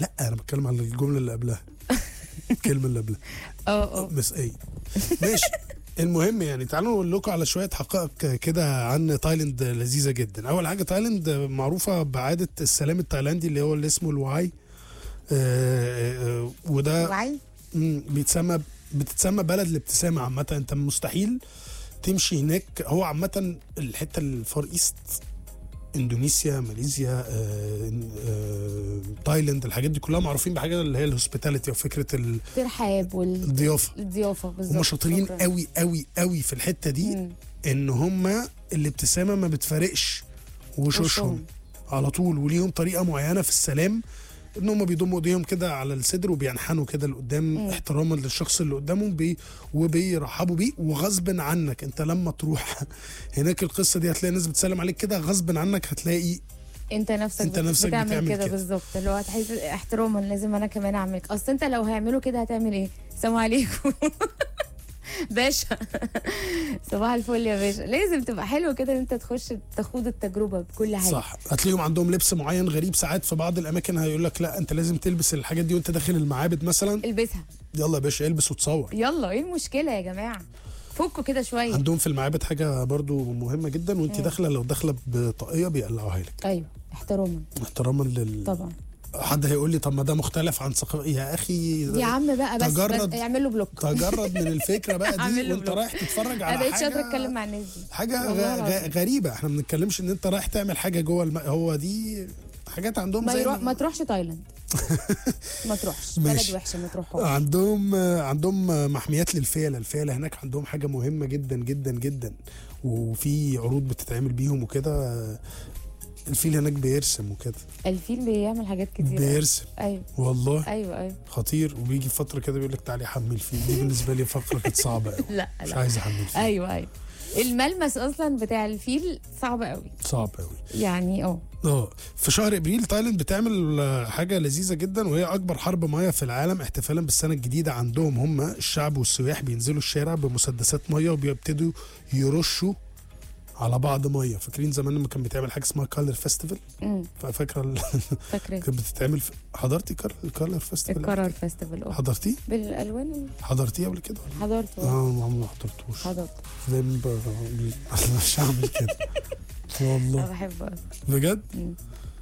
لا انا بتكلم على الجمله اللي قبلها الكلمه اللي قبلها اه اه مس اي ماشي المهم يعني تعالوا نقول لكم على شويه حقائق كده عن تايلاند لذيذه جدا اول حاجه تايلاند معروفه بعاده السلام التايلاندي اللي هو اللي اسمه الواي آه، آه، وده وعي مم، بيتسمى بتتسمى بلد الابتسامه عامه انت مستحيل تمشي هناك هو عامه الحته الفار ايست اندونيسيا ماليزيا آه، آه، تايلاند الحاجات دي كلها معروفين بحاجه اللي هي الهوسبيتاليتي او فكره ال- الترحاب والضيافه الضيافه بالظبط هم شاطرين شكراً. قوي قوي قوي في الحته دي مم. ان هم الابتسامه ما بتفارقش وشوشهم وشهم. على طول وليهم طريقه معينه في السلام ان هم بيضموا ايديهم كده على الصدر وبينحنوا كده لقدام مم. احتراما للشخص اللي قدامهم بي وبيرحبوا بيه وغصب عنك انت لما تروح هناك القصه دي هتلاقي ناس بتسلم عليك كده غصب عنك هتلاقي انت نفسك انت بت- نفسك بتعمل, بتعمل كده كده. بالظبط اللي هو هتحس احتراما لازم انا كمان اعمل كده. اصل انت لو هيعملوا كده هتعمل ايه السلام عليكم باشا صباح الفل يا باشا لازم تبقى حلو كده ان انت تخش تخوض التجربه بكل حاجه صح هتلاقيهم عندهم لبس معين غريب ساعات في بعض الاماكن هيقول لك لا انت لازم تلبس الحاجات دي وانت داخل المعابد مثلا البسها يلا يا باشا البس وتصور يلا ايه المشكله يا جماعه فكوا كده شويه عندهم في المعابد حاجه برضو مهمه جدا وانت مم. داخله لو داخله بطاقيه بيقلعوها لك ايوه احتراما احتراما لل طبعا حد هيقول لي طب ما ده مختلف عن ثقافه يا اخي يا عم بقى بس, تجرد. بس اعمل له بلوك تجرد من الفكره بقى اعمل دي له وانت بلوك. رايح تتفرج انا على بقيتش قادره حاجه اتكلم مع الناس دي حاجه والله غ... العظيم. غ... غريبه احنا ما بنتكلمش ان انت رايح تعمل حاجه جوه الم... هو دي حاجات عندهم ما, زي يروح ما تروحش تايلاند ما تروحش ماشي. بلد وحشه ما تروحهاش عندهم عندهم محميات للفيله الفيله هناك عندهم حاجه مهمه جدا جدا جدا وفي عروض بتتعمل بيهم وكده الفيل هناك بيرسم وكده الفيل بيعمل حاجات كتير بيرسم ايوه والله ايوه ايوه خطير وبيجي فتره كده بيقول لك تعالي حمل فيه دي بالنسبه لي فقره كانت صعبه قوي لا مش لا عايز احمل فيه ايوه ايوه الملمس اصلا بتاع الفيل صعب قوي صعب قوي يعني اه اه في شهر ابريل تايلاند بتعمل آه، حاجه لذيذه جدا وهي اكبر حرب ميه في العالم احتفالا بالسنه الجديده عندهم هم الشعب والسياح بينزلوا الشارع بمسدسات ميه وبيبتدوا يرشوا على بعض ميه فاكرين زمان لما كان بيتعمل حاجه اسمها كالر فيستيفال امم فاكره ال- فاكره كانت بتتعمل في... حضرتي كالر فيستيفال القرار فيستيفال اه حضرتي بالالوان حضرتيه قبل كده ولا؟ حضرته اه ما ما حضرتوش حضرته دايما ب- ب- مش هعمل كده انا والله بحبه أوي. بجد مم.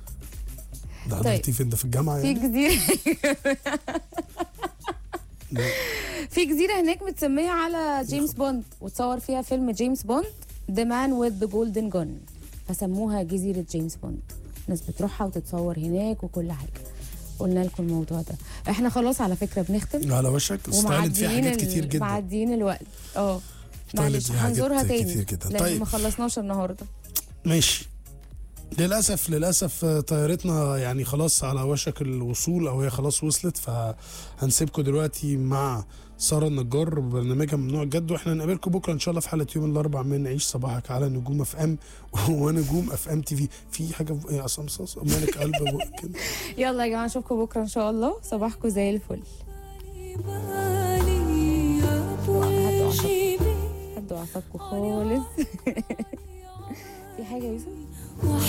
ده حضرتيه فين ده في الجامعه في يعني جزيره في جزيره هناك متسميه على جيمس بوند وتصور فيها فيلم جيمس بوند ذا مان وذ ذا جولدن جون فسموها جزيره جيمس بوند الناس بتروحها وتتصور هناك وكل حاجه قلنا لكم الموضوع ده احنا خلاص على فكره بنختم على وشك ستايلاند فيها ومعديين حاجات ال- كتير جدا معديين الوقت اه تايلاند معلش فيها حاجات هنزورها كتير تاني جدا. لان طيب. ما خلصناش النهارده ماشي للاسف للاسف آه، طيارتنا يعني خلاص على وشك الوصول او هي خلاص وصلت فهنسيبكم دلوقتي مع ساره النجار برنامجها ممنوع الجد واحنا نقابلكم بكره ان شاء الله في حلقه يوم الاربعاء من نعيش صباحك على نجوم اف ام ونجوم اف ام تي في في حاجه في ايه عصام صاص مالك قلب بقى كده يلا يا جماعه اشوفكم بكره ان شاء الله صباحكم زي الفل هدوا اعصابكم خالص في حاجه يا يوسف